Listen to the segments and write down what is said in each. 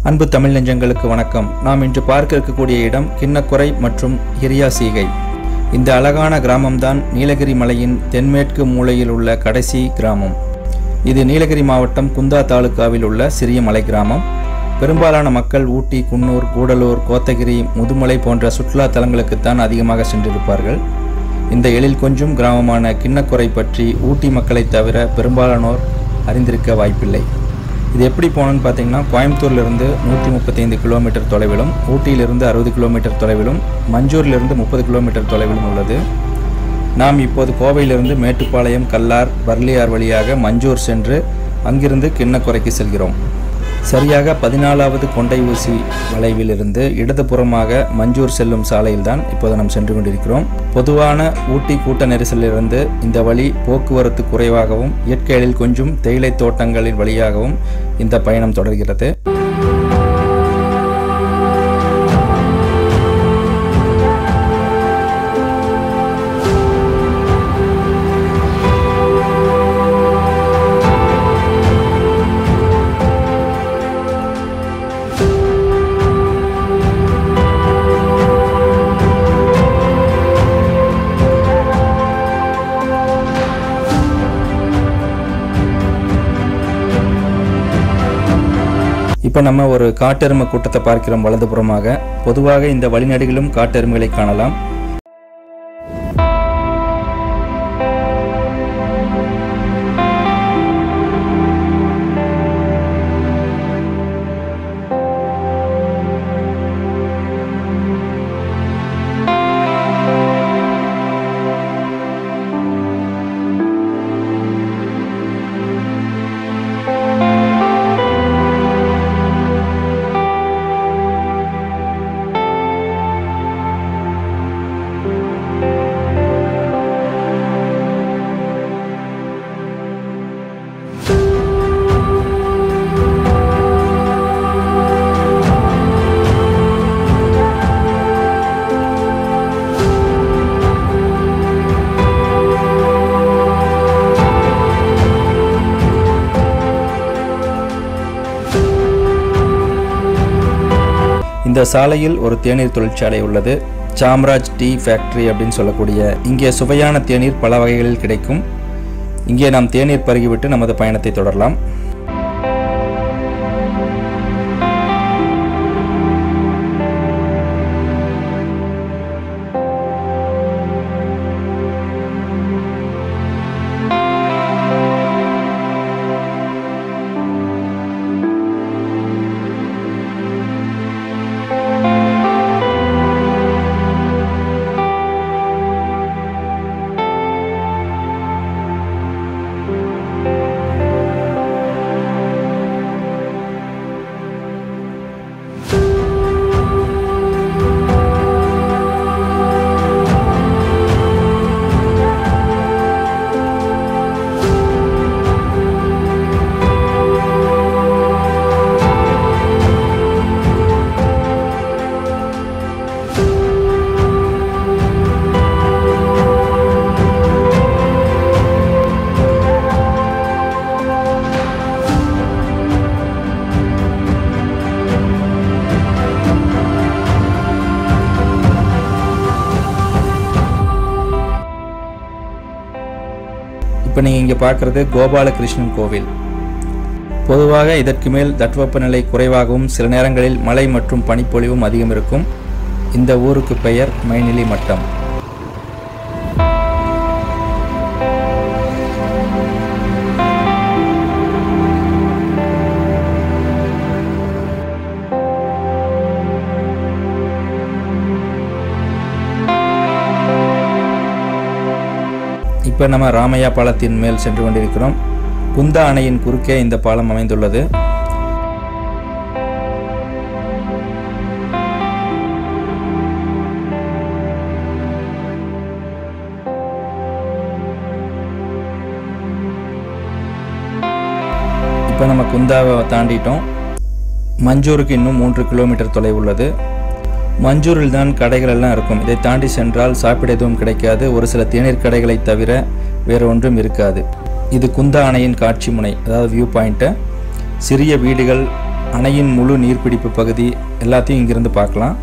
அன்பு தமிழ் நெஞ்சங்களுக்கு வணக்கம் நாம் இன்று பார்க்க இருக்கக்கூடிய இடம் கிண்ணக்குறை மற்றும் ஹிரியாசீகை இந்த அழகான கிராமம்தான் நீலகிரி மலையின் தென்மேற்கு மூலையில் உள்ள கடைசி கிராமம் இது நீலகிரி மாவட்டம் குந்தா தாலுகாவில் உள்ள சிறிய மலை கிராமம் பெரும்பாலான மக்கள் ஊட்டி குன்னூர் கூடலூர் கோத்தகிரி முதுமலை போன்ற சுற்றுலா தலங்களுக்குத்தான் அதிகமாக சென்றிருப்பார்கள் இந்த எழில் கொஞ்சம் கிராமமான கிண்ணக்குறை பற்றி ஊட்டி மக்களைத் தவிர பெரும்பாலானோர் அறிந்திருக்க வாய்ப்பில்லை இது எப்படி போகணும்னு பார்த்தீங்கன்னா கோயம்புத்தூர்லேருந்து நூற்றி முப்பத்தைந்து கிலோமீட்டர் தொலைவிலும் ஊட்டியிலிருந்து அறுபது கிலோமீட்டர் தொலைவிலும் மஞ்சூரிலிருந்து முப்பது கிலோமீட்டர் தொலைவிலும் உள்ளது நாம் இப்போது கோவையிலிருந்து மேட்டுப்பாளையம் கல்லார் பர்லியார் வழியாக மஞ்சூர் சென்று அங்கிருந்து கிண்ணக்குறைக்கு செல்கிறோம் சரியாக பதினாலாவது கொண்டை ஊசி வளைவிலிருந்து இடதுபுறமாக மஞ்சூர் செல்லும் சாலையில்தான் இப்போது நாம் சென்று கொண்டிருக்கிறோம் பொதுவான ஊட்டி கூட்ட நெரிசலிலிருந்து இந்த வழி போக்குவரத்து குறைவாகவும் இயற்கை எழில் கொஞ்சம் தேயிலை தோட்டங்களின் வழியாகவும் இந்த பயணம் தொடர்கிறது இப்போ நம்ம ஒரு காட்டெருமை கூட்டத்தை பார்க்கிறோம் வலதுபுறமாக பொதுவாக இந்த வழிநடிகளும் காட்டெருமைகளை காணலாம் இந்த சாலையில் ஒரு தேநீர் தொழிற்சாலை உள்ளது சாம்ராஜ் டீ ஃபேக்டரி அப்படின்னு சொல்லக்கூடிய இங்கே சுவையான தேநீர் பல வகைகளில் கிடைக்கும் இங்கே நாம் தேநீர் பருகிவிட்டு நமது பயணத்தை தொடரலாம் இப்போ நீங்கள் இங்கே பார்க்குறது கோபாலகிருஷ்ணன் கோவில் பொதுவாக இதற்கு மேல் தட்பவெப்பநிலை குறைவாகவும் சில நேரங்களில் மழை மற்றும் பனிப்பொழிவும் அதிகம் இருக்கும் இந்த ஊருக்கு பெயர் மைநிலி மட்டம் இப்போ நம்ம ராமையா பாலத்தின் மேல் சென்று கொண்டிருக்கிறோம் குந்தா அணையின் குறுக்கே இந்த பாலம் அமைந்துள்ளது இப்போ நம்ம குந்தாவை தாண்டிட்டோம் மஞ்சூருக்கு இன்னும் மூன்று கிலோமீட்டர் தொலைவு உள்ளது மஞ்சூரில் தான் கடைகள் எல்லாம் இருக்கும் இதை தாண்டி சென்றால் சாப்பிட எதுவும் கிடைக்காது ஒரு சில தேநீர் கடைகளை தவிர வேறு ஒன்றும் இருக்காது இது குந்தா அணையின் காட்சி முனை அதாவது வியூ பாயிண்ட்டு சிறிய வீடுகள் அணையின் முழு நீர்பிடிப்பு பகுதி எல்லாத்தையும் இங்கிருந்து பார்க்கலாம்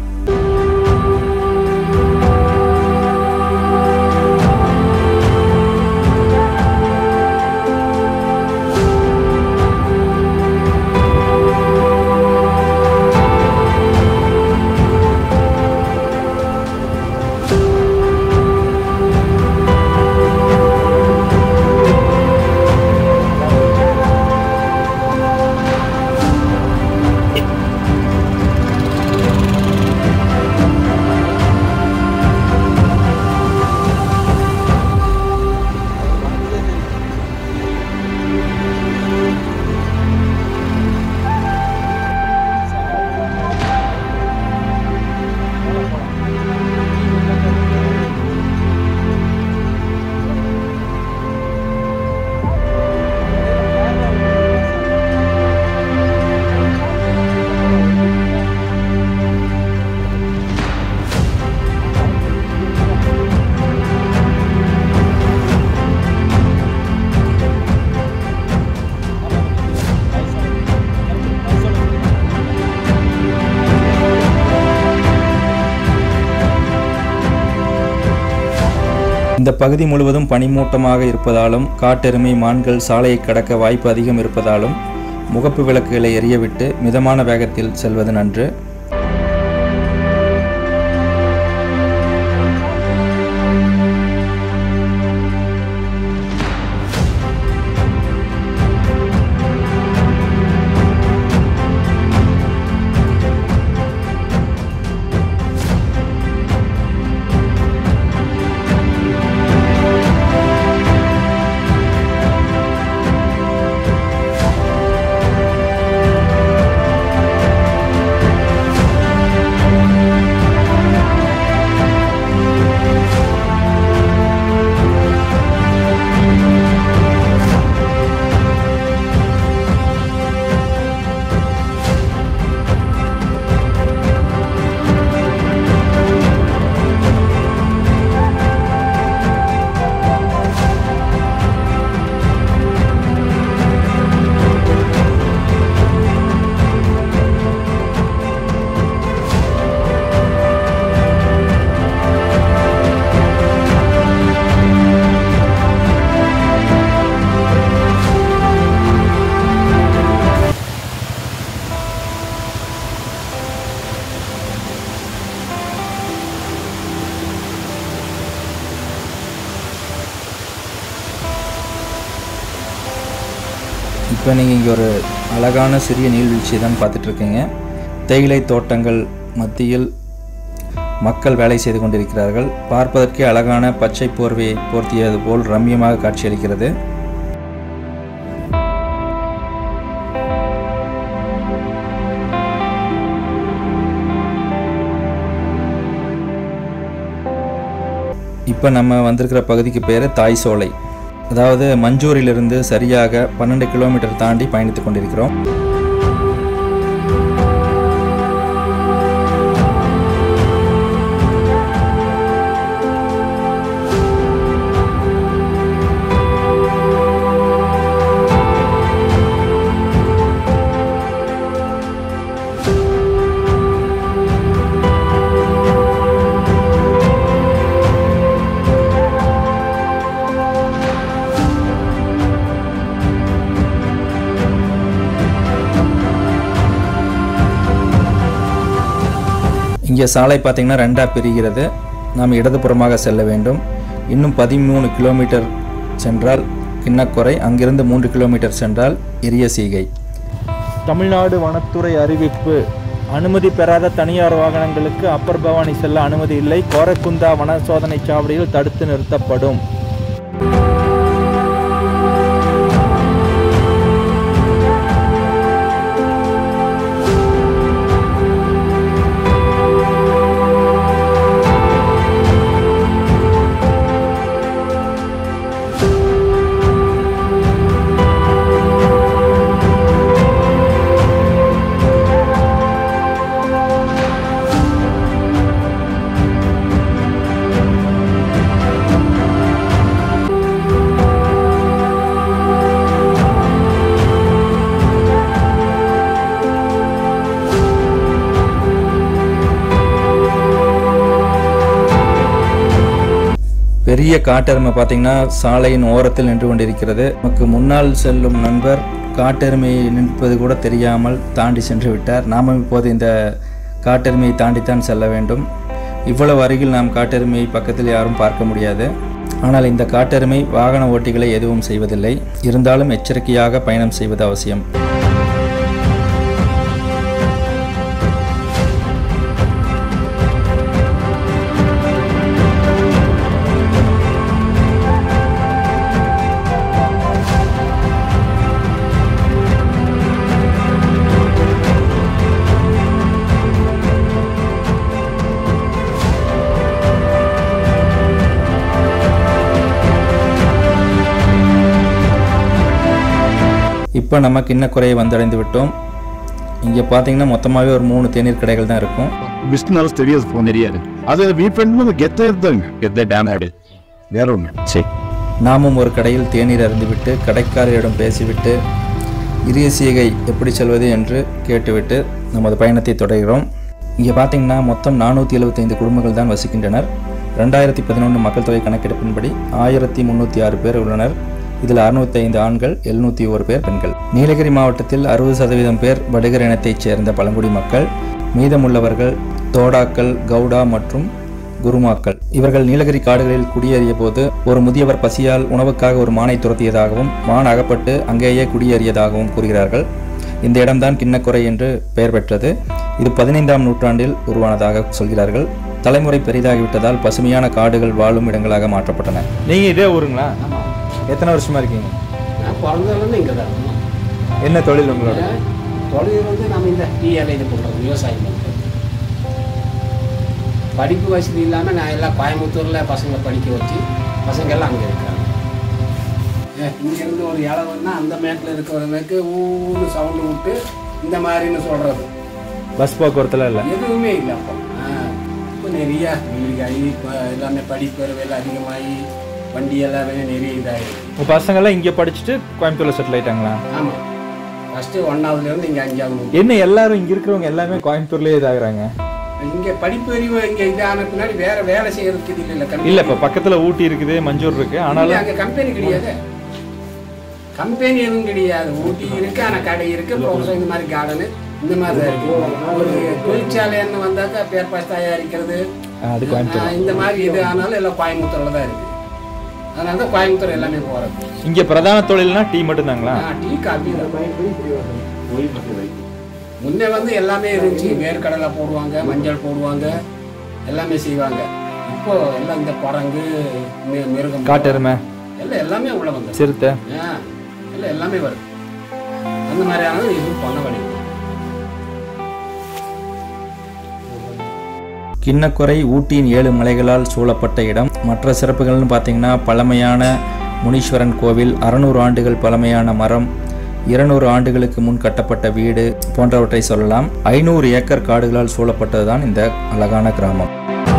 இந்த பகுதி முழுவதும் பனிமூட்டமாக இருப்பதாலும் காட்டெருமை மான்கள் சாலையை கடக்க வாய்ப்பு அதிகம் இருப்பதாலும் முகப்பு விளக்குகளை எரியவிட்டு மிதமான வேகத்தில் செல்வது நன்று இப்போ நீங்கள் இங்கே ஒரு அழகான சிறிய நீர்வீழ்ச்சி தான் பார்த்துட்ருக்கீங்க தேயிலை தோட்டங்கள் மத்தியில் மக்கள் வேலை செய்து கொண்டிருக்கிறார்கள் பார்ப்பதற்கே அழகான பச்சை போர்வையை போர்த்தியது போல் ரம்மியமாக காட்சியளிக்கிறது இப்போ நம்ம வந்திருக்கிற பகுதிக்கு பேர் தாய் சோலை அதாவது மஞ்சூரிலிருந்து சரியாக பன்னெண்டு கிலோமீட்டர் தாண்டி பயணித்துக் கொண்டிருக்கிறோம் இங்கே சாலை பார்த்தீங்கன்னா ரெண்டாக பிரிகிறது நாம் இடதுபுறமாக செல்ல வேண்டும் இன்னும் பதிமூணு கிலோமீட்டர் சென்றால் கிண்ணக்குறை அங்கிருந்து மூன்று கிலோமீட்டர் சென்றால் இரிய சீகை தமிழ்நாடு வனத்துறை அறிவிப்பு அனுமதி பெறாத தனியார் வாகனங்களுக்கு அப்பர் பவானி செல்ல அனுமதி இல்லை கோரக்குந்தா வன சோதனை சாவடியில் தடுத்து நிறுத்தப்படும் பெரிய காட்டெருமை பார்த்தீங்கன்னா சாலையின் ஓரத்தில் நின்று கொண்டிருக்கிறது நமக்கு முன்னால் செல்லும் நண்பர் காட்டெருமை நிற்பது கூட தெரியாமல் தாண்டி சென்று விட்டார் நாமும் இப்போது இந்த காட்டெருமையை தாண்டித்தான் செல்ல வேண்டும் இவ்வளவு அருகில் நாம் காட்டெருமையை பக்கத்தில் யாரும் பார்க்க முடியாது ஆனால் இந்த காட்டெருமை வாகன ஓட்டிகளை எதுவும் செய்வதில்லை இருந்தாலும் எச்சரிக்கையாக பயணம் செய்வது அவசியம் இப்போ நம்ம கிண்ணக்குறையை வந்தடைந்து விட்டோம் இங்கே பார்த்தீங்கன்னா மொத்தமாகவே ஒரு மூணு தேநீர் கடைகள் தான் இருக்கும் பிஸ்னஸ் தெரியாது போக தெரியாது அது மீட் பண்ணும்போது கெத்த இருந்தாங்க கெத்த டேம் ஆடு வேற ஒன்று சரி நாமும் ஒரு கடையில் தேநீர் அருந்திவிட்டு கடைக்காரரிடம் பேசிவிட்டு இரிய சீகை எப்படி செல்வது என்று கேட்டுவிட்டு நமது பயணத்தை தொடர்கிறோம் இங்கே பார்த்தீங்கன்னா மொத்தம் நானூற்றி எழுபத்தைந்து குடும்பங்கள் தான் வசிக்கின்றனர் ரெண்டாயிரத்தி பதினொன்று மக்கள் தொகை கணக்கெடுப்பின்படி ஆயிரத்தி முந்நூற்றி ஆறு பேர் உள்ளனர் இதில் அறுநூத்தி ஐந்து ஆண்கள் எழுநூற்றி ஒரு பேர் பெண்கள் நீலகிரி மாவட்டத்தில் அறுபது சதவீதம் பேர் வடுகர் இனத்தைச் சேர்ந்த பழங்குடி மக்கள் மீதமுள்ளவர்கள் தோடாக்கள் கவுடா மற்றும் குருமாக்கள் இவர்கள் நீலகிரி காடுகளில் குடியேறிய போது ஒரு முதியவர் பசியால் உணவுக்காக ஒரு மானை துரத்தியதாகவும் மான் அகப்பட்டு அங்கேயே குடியேறியதாகவும் கூறுகிறார்கள் இந்த இடம்தான் கிண்ணக்குறை என்று பெயர் பெற்றது இது பதினைந்தாம் நூற்றாண்டில் உருவானதாக சொல்கிறார்கள் தலைமுறை பெரிதாகிவிட்டதால் பசுமையான காடுகள் வாழும் இடங்களாக மாற்றப்பட்டன நீங்கள் இதே ஊருங்களா எத்தனை வருஷமா இருக்கீங்க நான் பிறந்ததுலேருந்து இங்கே தான் இருந்தோம் என்ன தொழில் உங்களோட தொழில் வந்து நம்ம இந்த டீ இலை இது பண்ணுறோம் விவசாயம் பண்ணுறோம் படிப்பு வசதி இல்லாமல் நான் எல்லாம் கோயம்புத்தூரில் பசங்களை படிக்க வச்சு பசங்க எல்லாம் அங்கே இருக்காங்க இங்கேருந்து ஒரு இளவன்னா அந்த மேட்டில் இருக்கிறவங்களுக்கு ஊன்னு சவுண்டு விட்டு இந்த மாதிரின்னு சொல்கிறது பஸ் போக்குவரத்துல இல்லை எதுவுமே இல்லை அப்போ இப்போ நிறைய வீடுகாயி இப்போ எல்லாமே படிப்பு எல்லாம் அதிகமாகி வண்டி எல்லாமே நிறைய இதாகிடுச்சு உங்கள் பசங்கள்லாம் இங்கே படிச்சுட்டு கோயம்புத்தூரில் செட்டில் ஆயிட்டாங்களா ஆமாம் ஃபஸ்ட்டு ஒன்றாவதுலேருந்து இங்கே அஞ்சாவது என்ன எல்லாரும் இங்கே இருக்கிறவங்க எல்லாமே கோயம்புத்தூர்லேயே இதாகிறாங்க இங்க படிப்பறிவு இங்க இதான பின்னாடி வேற வேலை செய்யறதுக்கு இது இல்ல கம்பெனி இல்லை இப்போ பக்கத்தில் ஊட்டி இருக்குது மஞ்சூர் இருக்குது ஆனாலும் அங்க கம்பெனி கிடையாது கம்பெனி எதுவும் கிடையாது ஊட்டி இருக்கு ஆனா கடை இருக்கு ப்ரொஃபஸர் இந்த மாதிரி கார்டனு இந்த மாதிரி தான் இருக்கு ஒரு தொழிற்சாலைன்னு வந்தாக்கா பேர் பாஸ் தயாரிக்கிறது அது கோயம்புத்தூர் ஆஹ் இந்த மாதிரி இது ஆனாலும் எல்லாம் கோயம்புத்தூர்ல தான் இருக்கு அதனால தான் கோயம்புத்தூர் எல்லாமே போறது இங்கே பிரதான தொழில்னா டீ மட்டும்தாங்களா ஆஹ் டீ காபி முன்னே வந்து எல்லாமே இருந்துச்சு வேர்க்கடலை போடுவாங்க மஞ்சள் போடுவாங்க எல்லாமே செய்வாங்க இப்போ எல்லாம் இந்த குரங்கு மி- மிருகம் காட்டெருமை எல்லாம் எல்லாமே உள்ள வந்து சிறுத்தை எல்லாம் எல்லாமே வருது அந்த மாதிரி ஆனாலும் எதுவும் பண்ண முடியும் கிண்ணக்குறை ஊட்டியின் ஏழு மலைகளால் சூழப்பட்ட இடம் மற்ற சிறப்புகள்னு பார்த்தீங்கன்னா பழமையான முனீஸ்வரன் கோவில் அறநூறு ஆண்டுகள் பழமையான மரம் இருநூறு ஆண்டுகளுக்கு முன் கட்டப்பட்ட வீடு போன்றவற்றை சொல்லலாம் ஐநூறு ஏக்கர் காடுகளால் சூழப்பட்டதுதான் இந்த அழகான கிராமம்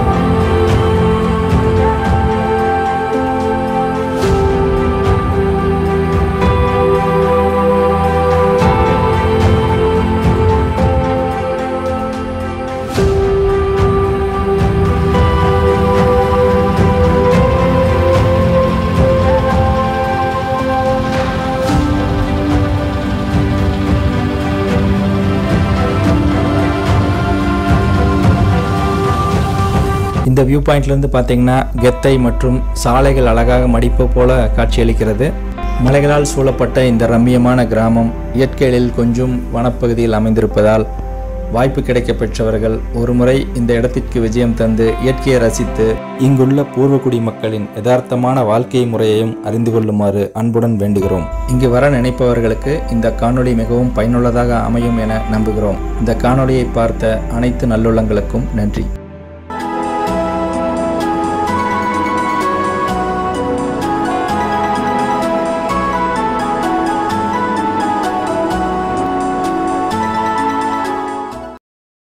இந்த வியூ பாயிண்ட்லேருந்து பார்த்தீங்கன்னா கெத்தை மற்றும் சாலைகள் அழகாக மடிப்பு போல காட்சியளிக்கிறது மலைகளால் சூழப்பட்ட இந்த ரம்மியமான கிராமம் இயற்கையில் கொஞ்சம் வனப்பகுதியில் அமைந்திருப்பதால் வாய்ப்பு கிடைக்க பெற்றவர்கள் ஒருமுறை இந்த இடத்திற்கு விஜயம் தந்து இயற்கையை ரசித்து இங்குள்ள பூர்வகுடி மக்களின் யதார்த்தமான வாழ்க்கை முறையையும் அறிந்து கொள்ளுமாறு அன்புடன் வேண்டுகிறோம் இங்கு வர நினைப்பவர்களுக்கு இந்த காணொளி மிகவும் பயனுள்ளதாக அமையும் என நம்புகிறோம் இந்த காணொளியை பார்த்த அனைத்து நல்லுள்ளங்களுக்கும் நன்றி